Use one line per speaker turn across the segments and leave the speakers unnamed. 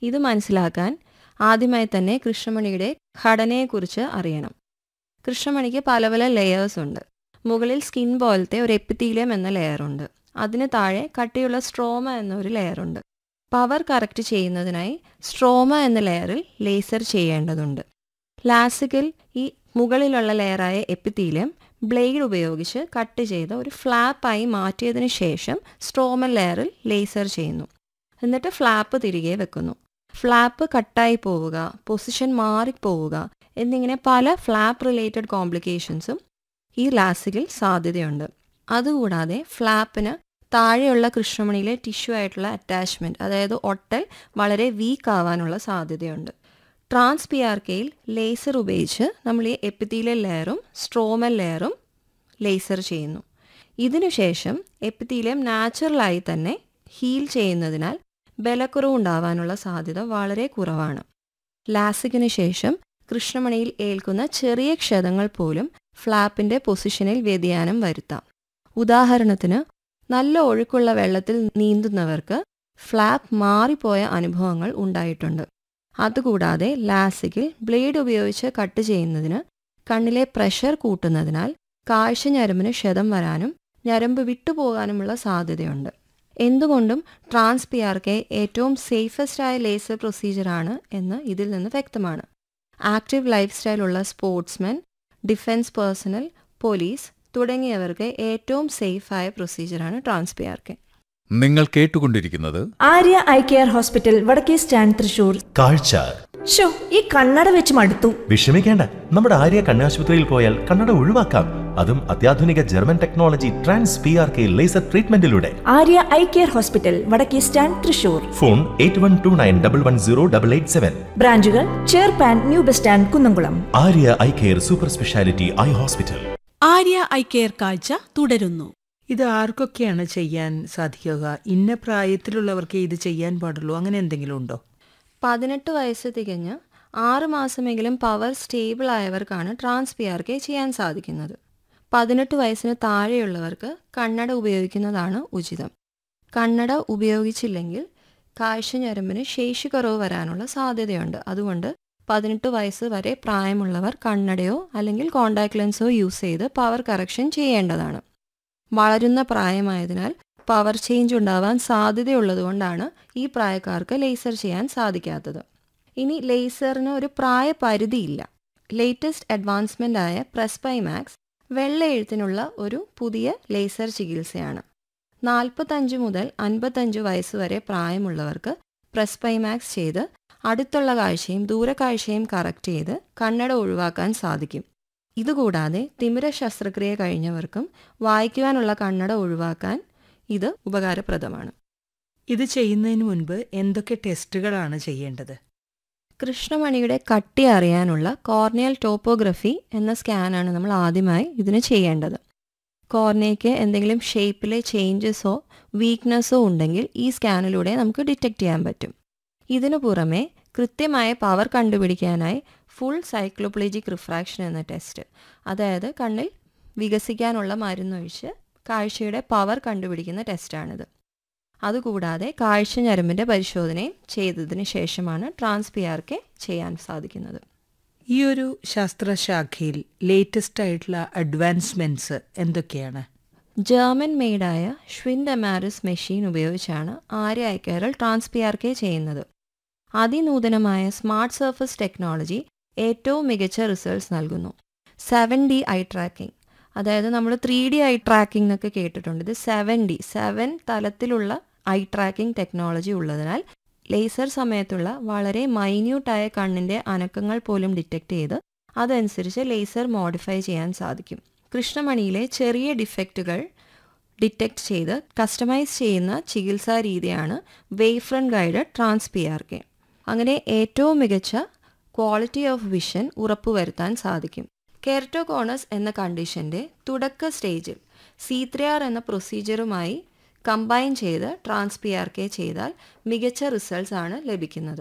ഇത് മനസ്സിലാക്കാൻ ആദ്യമായി തന്നെ കൃഷ്ണമണിയുടെ ഘടനയെക്കുറിച്ച് അറിയണം കൃഷ്ണമണിക്ക് പല പല ലെയേഴ്സ് ഉണ്ട് മുകളിൽ സ്കിൻ പോലത്തെ ഒരു എപ്പിത്തീലിയം എന്ന ലെയർ ഉണ്ട് അതിന് താഴെ കട്ടിയുള്ള സ്ട്രോമ എന്നൊരു ലെയർ ഉണ്ട് പവർ കറക്റ്റ് ചെയ്യുന്നതിനായി സ്ട്രോമ എന്ന ലെയറിൽ ലേസർ ചെയ്യേണ്ടതുണ്ട് ലാസിക്കിൽ ഈ മുകളിലുള്ള ലെയറായ എപ്പിത്തീലിയം ബ്ലേഡ് ഉപയോഗിച്ച് കട്ട് ചെയ്ത് ഒരു ഫ്ലാപ്പായി മാറ്റിയതിനു ശേഷം സ്ട്രോമൽ ലെയറിൽ ലേസർ ചെയ്യുന്നു എന്നിട്ട് ഫ്ലാപ്പ് തിരികെ വെക്കുന്നു ഫ്ലാപ്പ് കട്ടായി പോവുക പൊസിഷൻ മാറിപ്പോവുക എന്നിങ്ങനെ പല ഫ്ലാപ്പ് റിലേറ്റഡ് കോംപ്ലിക്കേഷൻസും ഈ ലാസിക്കിൽ സാധ്യതയുണ്ട് അതുകൂടാതെ ഫ്ലാപ്പിന് താഴെയുള്ള കൃഷ്ണമണിയിലെ ടിഷ്യൂ ആയിട്ടുള്ള അറ്റാച്ച്മെൻറ്റ് അതായത് ഒട്ടൽ വളരെ വീക്ക് ആവാനുള്ള സാധ്യതയുണ്ട് ട്രാൻസ് പി ആർ കെയിൽ ലേസർ ഉപയോഗിച്ച് നമ്മൾ ഈ എപ്പിത്തീലിയൽ ലെയറും സ്ട്രോമൽ ലെയറും ലേസർ ചെയ്യുന്നു ഇതിനുശേഷം എപ്പിത്തീലിയം നാച്ചുറലായി തന്നെ ഹീൽ ചെയ്യുന്നതിനാൽ ബലക്കുറവ് ഉണ്ടാവാനുള്ള സാധ്യത വളരെ കുറവാണ് ലാസിക്കിന് ശേഷം കൃഷ്ണമണിയിൽ ഏൽക്കുന്ന ചെറിയ ക്ഷതങ്ങൾ പോലും ഫ്ലാപ്പിന്റെ പൊസിഷനിൽ വ്യതിയാനം വരുത്താം ഉദാഹരണത്തിന് നല്ല ഒഴുക്കുള്ള വെള്ളത്തിൽ നീന്തുന്നവർക്ക് ഫ്ലാപ്പ് മാറിപ്പോയ അനുഭവങ്ങൾ ഉണ്ടായിട്ടുണ്ട് അതുകൂടാതെ ലാസിക്കിൽ ബ്ലേഡ് ഉപയോഗിച്ച് കട്ട് ചെയ്യുന്നതിന് കണ്ണിലെ പ്രഷർ കൂട്ടുന്നതിനാൽ കാഴ്ച ഞരമ്പിന് ക്ഷതം വരാനും ഞരമ്പ് വിട്ടുപോകാനുമുള്ള സാധ്യതയുണ്ട് എന്തുകൊണ്ടും ട്രാൻസ് പി ആർ കെ ഏറ്റവും സേഫസ്റ്റ് ആയ ലേസർ പ്രൊസീജിയറാണ് എന്ന് ഇതിൽ നിന്ന് വ്യക്തമാണ് ആക്റ്റീവ് ലൈഫ് സ്റ്റൈലുള്ള സ്പോർട്സ്മെൻ ഡിഫൻസ് പേഴ്സണൽ പോലീസ് തുടങ്ങിയവർക്ക് ഏറ്റവും സേഫായ പ്രൊസീജിയറാണ് ട്രാൻസ് പി ആർ കെ
നിങ്ങൾ കേട്ടുകൊണ്ടിരിക്കുന്നത്
Arya eye care hospital Vadakke stand Thrissur
കാഴ്ച
ഷോ ഈ കണ്ണട വെച്ച് മടുത്തു
വിഷമിക്കേണ്ട നമ്മുടെ ആര്യ കണ്ണാശുപത്രിയിൽ പോയാൽ കണ്ണട ഒഴിവാക്കാം അതും അത്യാധുനിക German technology trans P R K laser ട്രീറ്റ്മെന്റിലൂടെ
Arya eye care hospital Vadakke stand Thrissur
phone eight one two nine double one zero double eight seven
ബ്രാഞ്ചുകൾ ചേർപ്പാൻ new bus stand Kunnamkulam
Arya eye care super speciality eye hospital
Arya eye care കാഴ്ച തുടരുന്നു
ഇത് ആർക്കൊക്കെയാണ് ചെയ്യാൻ സാധിക്കുക ഇന്ന പ്രായത്തിലുള്ളവർക്ക് ഇത് ചെയ്യാൻ പാടുള്ളൂ അങ്ങനെ എന്തെങ്കിലും ഉണ്ടോ
പതിനെട്ട് വയസ്സ് തികഞ്ഞ് ആറ് മാസമെങ്കിലും പവർ സ്റ്റേബിൾ ആയവർക്കാണ് ട്രാൻസ് പി ആർ കെ ചെയ്യാൻ സാധിക്കുന്നത് പതിനെട്ട് വയസ്സിന് താഴെയുള്ളവർക്ക് കണ്ണട ഉപയോഗിക്കുന്നതാണ് ഉചിതം കണ്ണട ഉപയോഗിച്ചില്ലെങ്കിൽ കാഴ്ച ഞരമ്പിന് ശേഷിക്കുറവ് വരാനുള്ള സാധ്യതയുണ്ട് അതുകൊണ്ട് പതിനെട്ട് വയസ്സ് വരെ പ്രായമുള്ളവർ കണ്ണടയോ അല്ലെങ്കിൽ കോണ്ടാക്ട് ലെൻസോ യൂസ് ചെയ്ത് പവർ കറക്ഷൻ ചെയ്യേണ്ടതാണ് വളരുന്ന പ്രായമായതിനാൽ പവർ ചേഞ്ച് ഉണ്ടാവാൻ സാധ്യതയുള്ളതുകൊണ്ടാണ് ഈ പ്രായക്കാർക്ക് ലേസർ ചെയ്യാൻ സാധിക്കാത്തത് ഇനി ലേസറിന് ഒരു പ്രായപരിധിയില്ല ലേറ്റസ്റ്റ് അഡ്വാൻസ്മെൻ്റ് ആയ പ്രസ്പൈമാക്സ് വെള്ള എഴുത്തിനുള്ള ഒരു പുതിയ ലേസർ ചികിത്സയാണ് നാൽപ്പത്തഞ്ച് മുതൽ അൻപത്തഞ്ച് വയസ്സ് വരെ പ്രായമുള്ളവർക്ക് പ്രസ്പൈമാക്സ് ചെയ്ത് അടുത്തുള്ള കാഴ്ചയും ദൂരക്കാഴ്ചയും കറക്റ്റ് ചെയ്ത് കണ്ണട ഒഴിവാക്കാൻ സാധിക്കും ഇതുകൂടാതെ തിമിര ശസ്ത്രക്രിയ കഴിഞ്ഞവർക്കും വായിക്കുവാനുള്ള കണ്ണട ഒഴിവാക്കാൻ ഇത് ഉപകാരപ്രദമാണ്
ഇത് ചെയ്യുന്നതിന് മുൻപ് എന്തൊക്കെ ടെസ്റ്റുകളാണ് ചെയ്യേണ്ടത്
കൃഷ്ണമണിയുടെ കട്ടി അറിയാനുള്ള കോർണിയൽ ടോപ്പോഗ്രഫി എന്ന സ്കാനാണ് നമ്മൾ ആദ്യമായി ഇതിന് ചെയ്യേണ്ടത് കോർണിയയ്ക്ക് എന്തെങ്കിലും ഷേപ്പിലെ ചേഞ്ചസോ വീക്ക്നെസ്സോ ഉണ്ടെങ്കിൽ ഈ സ്കാനിലൂടെ നമുക്ക് ഡിറ്റക്റ്റ് ചെയ്യാൻ പറ്റും ഇതിനു പുറമെ കൃത്യമായ പവർ കണ്ടുപിടിക്കാനായി ഫുൾ സൈക്ലോപ്ലേജിക് റിഫ്രാക്ഷൻ എന്ന ടെസ്റ്റ് അതായത് കണ്ണിൽ വികസിക്കാനുള്ള മരുന്നൊഴിച്ച് കാഴ്ചയുടെ പവർ കണ്ടുപിടിക്കുന്ന ടെസ്റ്റാണിത് അതുകൂടാതെ കാഴ്ച ഞരമ്പിൻ്റെ പരിശോധനയും ചെയ്തതിന് ശേഷമാണ് ട്രാൻസ് പി ആർ കെ ചെയ്യാൻ സാധിക്കുന്നത്
ഈ ഒരു ശാസ്ത്രശാഖയിൽ ലേറ്റസ്റ്റ് ആയിട്ടുള്ള അഡ്വാൻസ്മെന്റ്സ് എന്തൊക്കെയാണ്
ജർമ്മൻ മെയ്ഡായ ഷ്വിൻഡ് എമാരിസ് മെഷീൻ ഉപയോഗിച്ചാണ് ആര്യ ഐക്കയറിൽ ട്രാൻസ് പി ആർ കെ ചെയ്യുന്നത് അതിനൂതനമായ സ്മാർട്ട് സർഫസ് ടെക്നോളജി ഏറ്റവും മികച്ച റിസൾട്ട്സ് നൽകുന്നു സെവൻ ഡി ഐ ട്രാക്കിംഗ് അതായത് നമ്മൾ ത്രീ ഡി ഐ ട്രാക്കിംഗ് എന്നൊക്കെ കേട്ടിട്ടുണ്ട് ഇത് സെവൻ ഡി സെവൻ തലത്തിലുള്ള ഐ ട്രാക്കിംഗ് ടെക്നോളജി ഉള്ളതിനാൽ ലേസർ സമയത്തുള്ള വളരെ മൈന്യൂട്ടായ കണ്ണിൻ്റെ അനക്കങ്ങൾ പോലും ഡിറ്റക്ട് ചെയ്ത് അതനുസരിച്ച് ലേസർ മോഡിഫൈ ചെയ്യാൻ സാധിക്കും കൃഷ്ണമണിയിലെ ചെറിയ ഡിഫക്റ്റുകൾ ഡിറ്റക്ട് ചെയ്ത് കസ്റ്റമൈസ് ചെയ്യുന്ന ചികിത്സാ രീതിയാണ് wavefront guided trans P R K അങ്ങനെ ഏറ്റവും മികച്ച ക്വാളിറ്റി ഓഫ് വിഷൻ ഉറപ്പുവരുത്താൻ സാധിക്കും കെർട്ടോകോണസ് എന്ന കണ്ടീഷന്റെ തുടക്ക സ്റ്റേജിൽ സി ത്രീ ആർ എന്ന പ്രൊസീജിയറുമായി കമ്പൈൻ ചെയ്ത് ട്രാൻസ് പി ആർ കെ ചെയ്താൽ മികച്ച റിസൾട്ട്സ് ആണ് ലഭിക്കുന്നത്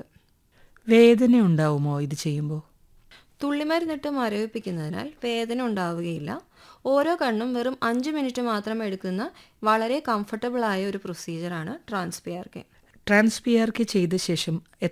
വേദന ഉണ്ടാവുമോ ഇത് ചെയ്യുമ്പോൾ
തുള്ളിമരുന്നിട്ട് മരവിപ്പിക്കുന്നതിനാൽ വേദന ഉണ്ടാവുകയില്ല ഓരോ കണ്ണും വെറും അഞ്ച് മിനിറ്റ് മാത്രം എടുക്കുന്ന വളരെ കംഫർട്ടബിൾ ആയ ഒരു പ്രൊസീജിയറാണ് trans P R K
trans P R K ചെയ്ത ശേഷം